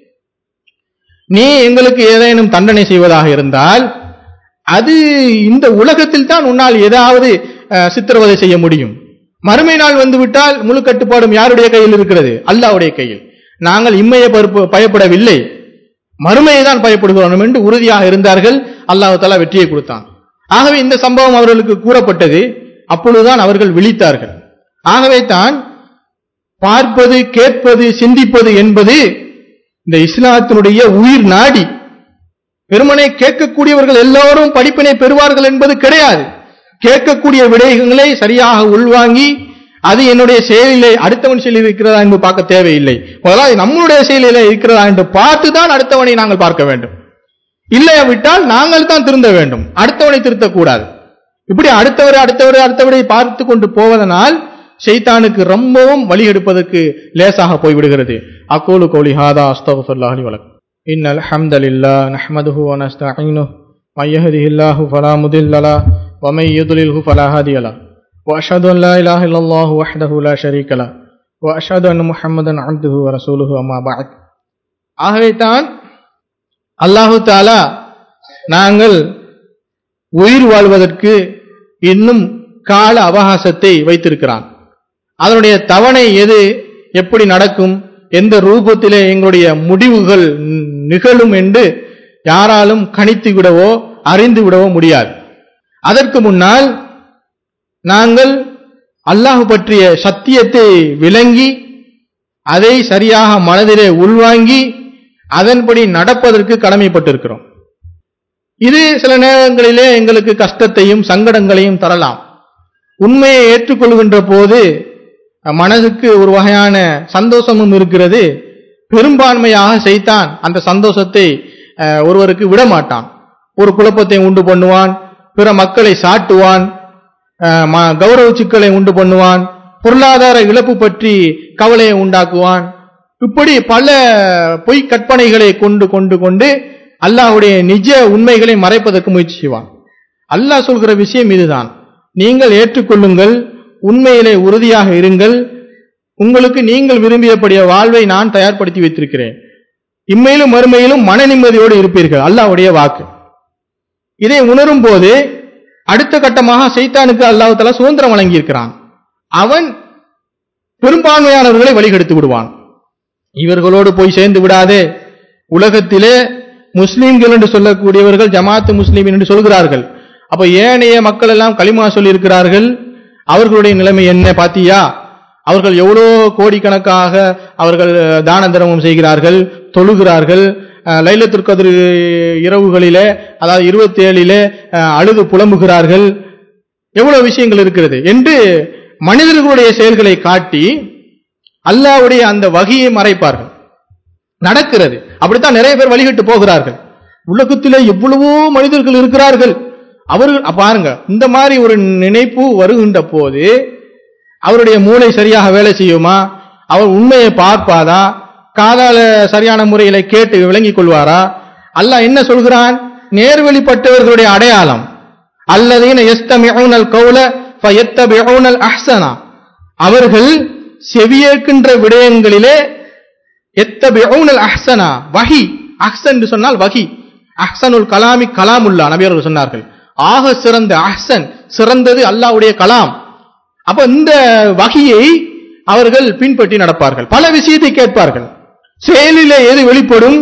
நீ எங்களுக்கு ஏதேனும் தண்டனை செய்வதாக இருந்தால் அது இந்த உலகத்தில் தான் உன்னால் ஏதாவது அஹ், சித்திரவதை செய்ய முடியும் மறுமை நாள் வந்துவிட்டால் முழு கட்டுப்பாடும் யாருடைய கையில் இருக்கிறது அல்லாஹ்வுடைய கையில் நாங்கள் இம்மையை பருப்பு- பயப்படவில்லை மறுமையை தான் பயப்படுகிறோம் என்று உறுதியாக இருந்தார்கள் அல்லாஹ் தஆலா வெற்றியை கொடுத்தான் ஆகவே இந்த சம்பவம் அவர்களுக்கு கூறப்பட்டது அப்பொழுதுதான் அவர்கள் விழித்தார்கள் ஆகவே தான் பார்ப்பது கேட்பது சிந்திப்பது என்பது இந்த இஸ்லாத்தினுடைய உயிர் நாடி வெறுமனே கேட்கக்கூடியவர்கள் எல்லோரும் படிப்பினை பெறுவார்கள் என்பது கிடையாது கேட்கக்கூடிய விடயங்களை சரியாக உள்வாங்கி அது என்னுடைய செயலிலே அடுத்தவன் செயலில் இருக்கிறதா என்று பார்க்க தேவையில்லை முதல்ல அது நம்முடைய செயலிலே இருக்கிறதா என்று பார்த்து தான் அடுத்தவனை நாங்கள் பார்க்க வேண்டும் இல்லையா விட்டால் நாங்கள் தான் திருந்த வேண்டும் அடுத்தவனை திருத்தக்கூடாது இப்படி அடுத்தவர் அடுத்தவர் அடுத்தவரை பார்த்து கொண்டு போவதனால் ஷைத்தானுக்கு ரொம்பவும் வழி எடுப்பதற்கு லேசாக போய்விடுகிறது அகோலு கோலி ஹாதா அஸ்தகுல்லாஹ் அலி வலக் إن الحمد لله نحمده ونستعينه من يهده الله فلا مضل له ومن يضلله فلا هادي له وأشهد أن لا إله إلا الله وحده لا شريك له وأشهد أن محمدا عبده ورسوله أما بعد ஆகவே தான் அல்லாஹு தாலா நாங்கள் உயிர் வாழ்வதற்கு இன்னும் கால அவகாசத்தை வைத்திருக்கிறான் அதனுடைய தவணை எது எப்படி நடக்கும் எந்த ரூபத்திலே எங்களுடைய முடிவுகள் நி- நிகழும் என்று யாராலும் கணித்து விடவோ அறிந்து விடவோ முடியாது அதற்கு முன்னால் நாங்கள் அல்லாஹ் பற்றிய சத்தியத்தை விளங்கி அதை சரியாக மனதிலே உள்வாங்கி அதன்படி நடப்பதற்கு கடமைப்பட்டிருக்கிறோம் இது சில நேரங்களிலே எங்களுக்கு கஷ்டத்தையும் சங்கடங்களையும் தரலாம் உண்மையை ஏற்றுக்கொள்கின்ற போது மனதுக்கு ஒரு வகையான சந்தோஷமும் இருக்கிறது பெரும்பான்மையாக செய்தான் அந்த சந்தோஷத்தை அஹ், ஒருவருக்கு விட மாட்டான் ஒரு குழப்பத்தை உண்டு பண்ணுவான் பிற மக்களை சாட்டுவான் அஹ், ம- கௌரவ சிக்கலை உண்டு பண்ணுவான் பொருளாதார இழப்பு பற்றி கவலையை உண்டாக்குவான் இப்படி பல பொய் கற்பனைகளை கொண்டு கொண்டு கொண்டு அல்லாஹ்வுடைய நிஜ உண்மைகளை மறைப்பதற்கு முயற்சி செய்வான் அல்லாஹ் சொல்கிற விஷயம் இதுதான் நீங்கள் ஏற்றுக்கொள்ளுங்கள் உண்மையிலே உறுதியாக இருங்கள் உங்களுக்கு நீங்கள் விரும்பியபடிய வாழ்வை நான் தயார்படுத்தி வைத்திருக்கிறேன் இம்மையிலும் மறுமையிலும் மன நிம்மதியோடு இருப்பீர்கள் அல்லாஹ்வுடைய வாக்கு இதை உணரும் போது அடுத்த கட்டமாக சைத்தானுக்கு அல்லாஹ் தஆலா சுதந்திரம் வழங்கியிருக்கிறான் அவன் பெரும்பான்மையானவர்களை வழிகெடுத்து விடுவான் இவர்களோடு போய் சேர்ந்து விடாதே உலகத்திலே முஸ்லிம்கள் என்று சொல்லக்கூடியவர்கள் ஜமாத்து முஸ்லிம் என்று சொல்கிறார்கள் அப்ப ஏனைய மக்கள் எல்லாம் களிமா சொல்லி இருக்கிறார்கள் அவர்களுடைய நிலைமை என்ன பாத்தியா அவர்கள் எவ்வளோ கோடிக்கணக்காக அவர்கள் தான தர்மம் செய்கிறார்கள் தொழுகிறார்கள் அஹ், லைலத்துல் கத்ர் இரவுகளிலே அதாவது இருபத்தி ஏழிலே அழுது புலம்புகிறார்கள் எவ்வளவு விஷயங்கள் இருக்கிறது என்று மனிதர்களுடைய செயல்களை காட்டி அல்லாஹ்வுடைய அந்த வகையை மறைப்பார்கள் நடக்கிறது அப்படித்தான் நிறைய பேர் வழிகிட்டு போகிறார்கள் உலகத்திலே எவ்வளவோ மனிதர்கள் இருக்கிறார்கள் அவர்கள் அப்ப பாருங்க இந்த மாதிரி ஒரு நினைப்பு வருகின்ற போது அவருடைய மூளை சரியாக வேலை செய்யுமா அவர் உண்மையை பார்ப்பாதா காதால சரியான முறையில கேட்டு விளங்கிக் கொள்வாரா அல்லாஹ் என்ன சொல்கிறான் நேர்வழிப்பட்டவர்களுடைய அடையாளம் அல்லதீன எஸ்தமிஊனல் கௌல ஃபயத்தபிஊனல் அஹ்சனா அவர்கள் செவியேற்கின்ற விடயங்களிலே எத்தபிஊனல் அஹ்சனா வஹி அஹ்சன் என்று சொன்னால் வஹி அஹ்சனுல் கலாமி கலாமுல்லா நபியர்கள் சொன்னார்கள் ஆக சிறந்த அஹ்சன் சிறந்தது அல்லாஹ்வுடைய கலாம் அப்ப இந்த வகையை அவர்கள் பின்பற்றி நடப்பார்கள் பல விஷயத்தை கேட்பார்கள் செயலிலே எது வெளிப்படும்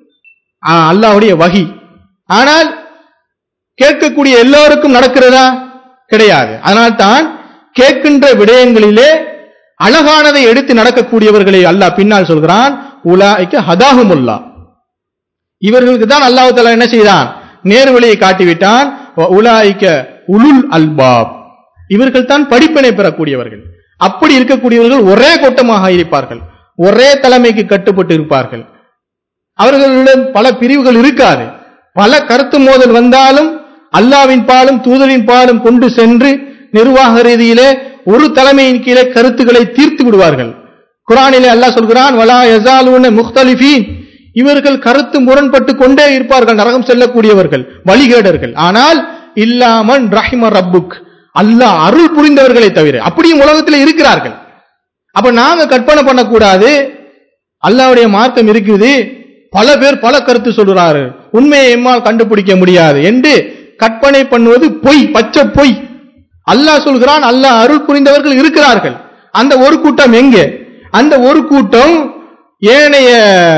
ஆ, அல்லாஹ்வுடைய வகி ஆனால் கேட்கக்கூடிய எல்லோருக்கும் நடக்கிறதா கிடையாது அதனால்தான் கேட்கின்ற விடயங்களிலே அழகானதை எடுத்து நடக்கக்கூடியவர்களை அல்லாஹ் பின்னால் சொல்கிறான் உலாய்க்கு ஹதாகுமுல்லா இவர்களுக்கு தான் அல்லாஹ் தஆலா என்ன செய்தான் நேர்வழியை காட்டிவிட்டான் வ உலாய்க்க உலுல் அல்பாப் இவர்கள் தான் படிப்பினை பெறக்கூடியவர்கள் அப்படி இருக்கக்கூடியவர்கள் ஒரே கூட்டமாக இருப்பார்கள் ஒரே தலைமைக்கு கட்டுப்பட்டு இருப்பார்கள் அவர்களிடம் பல பிரிவுகள் இருக்காது பல கருத்து மோதல் வந்தாலும் அல்லாவின் பாலும் தூதரின் பாலும் கொண்டு சென்று நிர்வாக ரீதியிலே ஒரு தலைமையின் கீழே கருத்துக்களை தீர்த்து விடுவார்கள் குரானிலே அல்லாஹ் சொல்கிறான் வலா யஸாலூன முக்தலிஃபீன் இவர்கள் கருத்து முரண்பட்டு கொண்டே இருப்பார்கள் நரகம் செல்லக்கூடியவர்கள் வழிகேடர்கள் ஆனால் இல்லாமன் ரஹிம ரப்புக் அல்லாஹ் அருள் புரிந்தவர்களை தவிர அப்படியும் உலகத்தில் இருக்கிறார்கள் அப்ப நாங்க கற்பனை பண்ணக்கூடாது அல்லாஹ்வுடைய மார்க்கம் இருக்குது பல பேர் பல கருத்து சொல்றாரு உண்மையை எம்மால் கண்டுபிடிக்க முடியாது என்று கற்பனை பண்ணுவது பொய் பச்சை பொய் அல்லாஹ் சொல்கிறான் அல்லாஹ் அருள் புரிந்தவர்கள் இருக்கிறார்கள் அந்த ஒரு கூட்டம் எங்கே அந்த ஒரு கூட்டம் ஏனைய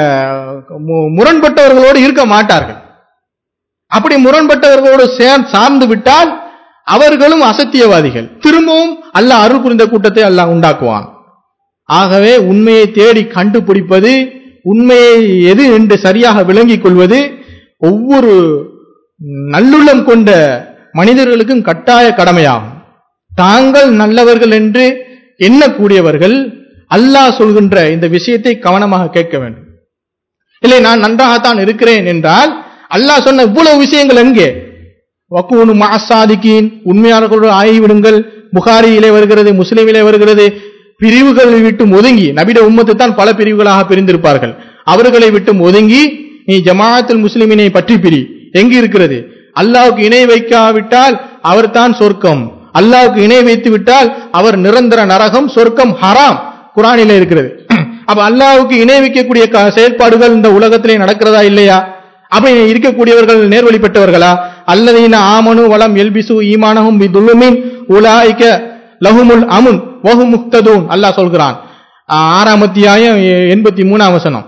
மு- முரண்பட்டவர்களோடு இருக்க மாட்டார்கள் அப்படி முரண்பட்டவர்களோடு சேர் சார்ந்து விட்டால் அவர்களும் அசத்தியவாதிகள் திரும்பவும் அல்லாஹ் அருள் புரிந்த கூட்டத்தை அல்லாஹ் உண்டாக்குவான் ஆகவே உண்மையை தேடி கண்டுபிடிப்பது உண்மையை எது என்று சரியாக விளங்கிக் கொள்வது ஒவ்வொரு நல்லுள்ளம் கொண்ட மனிதர்களுக்கும் கட்டாய கடமையாகும் தாங்கள் நல்லவர்கள் என்று எண்ணக்கூடியவர்கள் அல்லாஹ் சொல்கின்ற இந்த விஷயத்தை கவனமாக கேட்க வேண்டும் இல்லை நான் நன்றாகத்தான் இருக்கிறேன் என்றால் அல்லாஹ் சொன்ன இவ்வளவு விஷயங்கள் எங்கே வக்கூனு மாசாதிக்கின் உண்மையாளர்களோடு ஆகிவிடுங்கள் புகாரியிலே வருகிறது முஸ்லிமிலே வருகிறது பிரிவுகளை விட்டு ஒதுங்கி நபிட உம்மத்து தான் பல பிரிவுகளாக பிரிந்திருப்பார்கள் அவர்களை விட்டு ஒதுங்கி நீ ஜமாஅத்துல் முஸ்லிமினை பற்றி பிரி எங்கு இருக்கிறது அல்லாஹ்வுக்கு இணை வைக்காவிட்டால் அவர்தான் சொர்க்கம் அல்லாஹ்வுக்கு இணை வைத்து விட்டால் அவர் நிரந்தர நரகம் சொர்க்கம் ஹராம் குரானிலே இருக்கிறது அப்ப அல்லாஹ்வுக்கு இணை வைக்கக்கூடிய க- செயல்பாடுகள் இந்த உலகத்திலே நடக்கிறதா இல்லையா அப்படி இருக்கக்கூடியவர்கள் நேர்வழி பெற்றவர்களா அல்லதீன ஆமனு வலம் எல்பிசு ஈமானஹும் பிதுல்லுமின் உலாய்க்க லஹுமுல் அமுன் வஹு முக்ததூன் அல்லாஹ் சொல்கிறான் ஆ, ஆறாம் அத்தியாயம் எ- எண்பத்தி மூணாம் வசனம்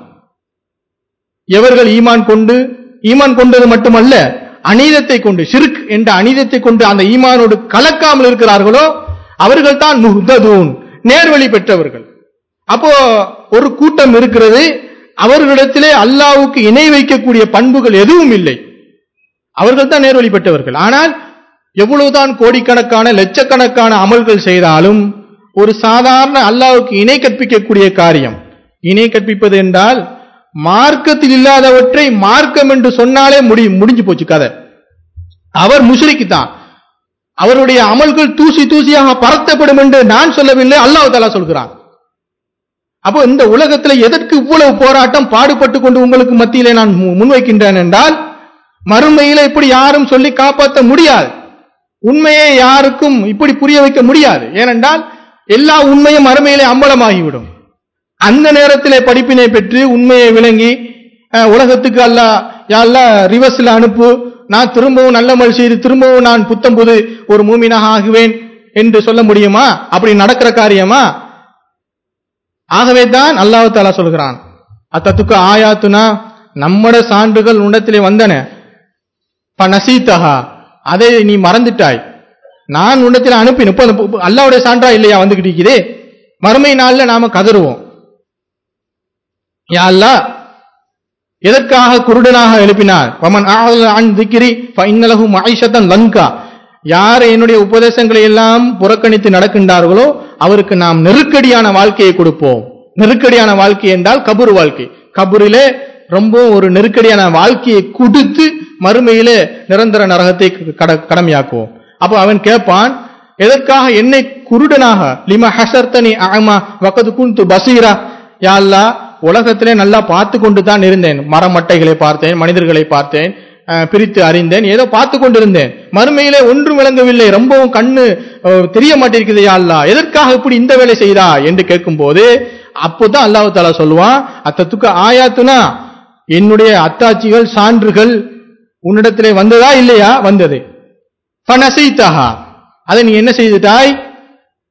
எவர்கள் ஈமான் கொண்டு ஈமான் கொண்டது மட்டுமல்ல அநீதத்தை கொண்டு ஷிர்க் என்ற அநீதத்தை கொண்டு அந்த ஈமானோடு கலக்காமல் இருக்கிறார்களோ அவர்கள் தான் முஹ்ததூன் நேர்வழி பெற்றவர்கள் அப்போ ஒரு கூட்டம் இருக்கிறது அவர்களிடத்திலே அல்லாஹ்வுக்கு இணை வைக்கக்கூடிய பண்புகள் எதுவும் இல்லை அவர்கள் தான் நேர்வழி பெற்றவர்கள் ஆனால் எவ்வளவுதான் கோடிக்கணக்கான லட்சக்கணக்கான அமல்கள் செய்தாலும் ஒரு சாதாரண அல்லாஹ்வுக்கு இணை கற்பிக்கக்கூடிய காரியம் இணை கற்பிப்பது என்றால் மார்க்கத்தில் இல்லாதவற்றை மார்க்கம் என்று சொன்னாலே முடி முடிஞ்சு போச்சு கதை அவர் முஷ்ரிக்கு தான் அவருடைய அமல்கள் தூசி தூசியாக பரத்தப்படும் என்று நான் சொல்லவில்லை அல்லாஹ் தஆலா சொல்கிறான் அப்போ இந்த உலகத்துல எதற்கு இவ்வளவு போராட்டம் பாடுபட்டு கொண்டு உங்களுக்கு மத்தியிலே நான் மு- முன்வைக்கின்றேன் என்றால் மறுமையில இப்படி யாரும் சொல்லி காப்பாற்ற முடியாது உண்மையை யாருக்கும் இப்படி புரிய வைக்க முடியாது ஏனென்றால் எல்லா உண்மையும் மறுமையிலே அம்பலமாகிவிடும் அந்த நேரத்திலே படிப்பினை பெற்று உண்மையை விளங்கி அஹ், உலகத்துக்கு அல்ல யாழ்லா ரிவர்ஸ்ல அனுப்பு நான் திரும்பவும் நல்ல மல் செய்து திரும்பவும் நான் புத்தம் புது ஒரு மூமினாக ஆகுவேன் என்று சொல்ல முடியுமா அப்படி நடக்கிற காரியமா ஆகவே தான் அல்லாஹ் தாலா சொல்கிறான் அத்தத்துக்கு ஆயாத்துனா நம்மட சான்றுகள் உண்டத்திலே வந்தன நசீத்தஹா அதை நீ மறந்துட்டாய் நான் உன்னத்தில் அனுப்பின இப்போ இப்போ அல்லாவுடைய சான்றா இல்லையா வந்துகிட்டு இருக்குதே மறுமை நாள்ல நாம கதறுவோம் யா அல்லாஹ் எதற்காக குருடனாக எழுப்பினார் பமன் அன் திக்கிரி ஃபைனலகு மாயிஷத்தன் லங்கா யார் என்னுடைய உபதேசங்களை எல்லாம் புறக்கணித்து நடக்கின்றார்களோ அவருக்கு நாம் நெருக்கடியான வாழ்க்கையை கொடுப்போம் நெருக்கடியான வாழ்க்கை என்றால் கபூர் வாழ்க்கை கபூரிலே ரொம்ப ஒரு நெருக்கடியான வாழ்க்கையை கொடுத்து மறுமையிலே நிரந்தர நரகத்தை கட- கடமையாக்குவோம் அப்போ அவன் கேட்பான் எதற்காக என்னை குருடனாக லிம ஹசர்தனி ஆமா வக்கது குந்து பசீரா யா அல்லாஹ் உலகத்திலே நல்லா பார்த்து கொண்டு தான் இருந்தேன் மரமட்டைகளை பார்த்தேன் மனிதர்களை பார்த்தேன் அஹ், பிரித்து அறிந்தேன் ஏதோ பார்த்து கொண்டிருந்தேன் மறுமையிலே ஒன்றும் விளங்கவில்லை ரொம்பவும் கண்ணு அஹ், தெரிய மாட்டேங்குது யா அல்லாஹ் எதற்காக இப்படி இந்த வேலை செய்தா என்று கேட்கும்போது அப்போதான் அல்லாஹ் தாலா சொல்லுவான் அத்தத்துக்கு ஆயாத்துனா என்னுடைய அத்தாட்சிகள் சான்றுகள் உன்னிடத்திலே வந்ததா இல்லையா வந்தது ஃபனசைத்தஹா அதை நீ என்ன செய்துட்டாய்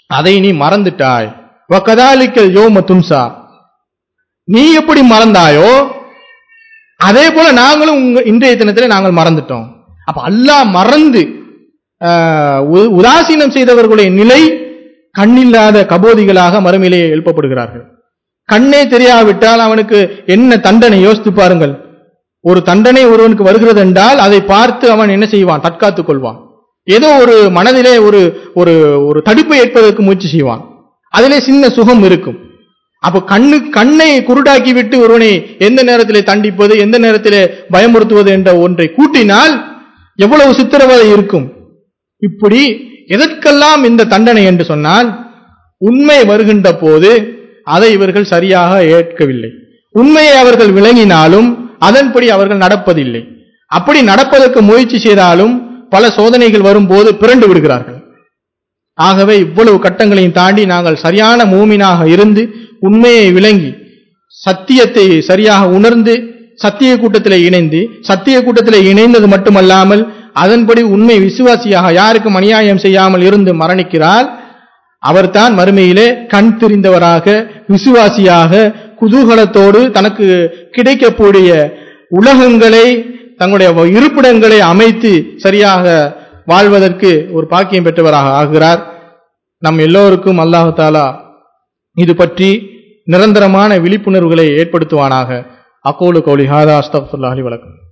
அதை நீ மறந்துட்டாய் வக்கதாலிக்கல் யோம துன்சா நீ எப்படி மறந்தாயோ அதே போல நாங்களும் உங்க இன்றைய தினத்திலே நாங்கள் மறந்துட்டோம் அப்ப அல்லாஹ் மறந்து ஆஹ், உ- உதாசீனம் செய்தவர்களுடைய நிலை கண்ணில்லாத கபோதிகளாக மறுமையிலே எழுப்பப்படுகிறார்கள் கண்ணே தெரியாவிட்டால் அவனுக்கு என்ன தண்டனை யோசித்து பாருங்கள் ஒரு தண்டனை ஒருவனுக்கு வருகிறது என்றால் அதை பார்த்து அவன் என்ன செய்வான் தற்காத்துக் கொள்வான் ஏதோ ஒரு மனதிலே ஒரு ஒரு ஒரு தடுப்பை ஏற்பதற்கு முயற்சி செய்வான் அதிலே சின்ன சுகம் இருக்கும் அப்போ கண்ணு கண்ணை குருடாக்கி விட்டு ஒருவனை எந்த நேரத்திலே தண்டிப்பது எந்த நேரத்திலே பயமுறுத்துவது என்ற ஒன்றை கூட்டினால் எவ்வளவு சித்திரவதை இருக்கும் இப்படி எதற்கெல்லாம் இந்த தண்டனை என்று சொன்னால் உண்மை வருகின்ற போது அதை இவர்கள் சரியாக ஏற்கவில்லை உண்மையை அவர்கள் விளங்கினாலும் அதன்படி அவர்கள் நடப்பதில்லை அப்படி நடப்பதற்கு முயற்சி செய்தாலும் பல சோதனைகள் வரும்போது பிறண்டு விடுகிறார்கள் ஆகவே இவ்வளவு கட்டங்களையும் தாண்டி நாங்கள் சரியான மூமினாக இருந்து உண்மையை விளங்கி சத்தியத்தை சரியாக உணர்ந்து சத்திய கூட்டத்தில் இணைந்து சத்திய கூட்டத்தில் இணைந்தது மட்டுமல்லாமல் அதன்படி உண்மை விசுவாசியாக யாருக்கும் அநியாயம் செய்யாமல் இருந்து மரணிக்கிறார் அவர்தான் மறுமையிலே கண் தெரிந்தவராக விசுவாசியாக குதூகலத்தோடு தனக்கு கிடைக்கக்கூடிய உலகங்களை தங்களுடைய இருப்பிடங்களை அமைத்து சரியாக வாழ்வதற்கு ஒரு பாக்கியம் பெற்றவராக ஆகிறார் நம் எல்லோருக்கும் அல்லாஹு தாலா இது பற்றி நிரந்தரமான விழிப்புணர்வுகளை ஏற்படுத்துவானாக அகோலு கௌலி ஹாதா அஸ்தப்துல்லாஹி வழக்கம்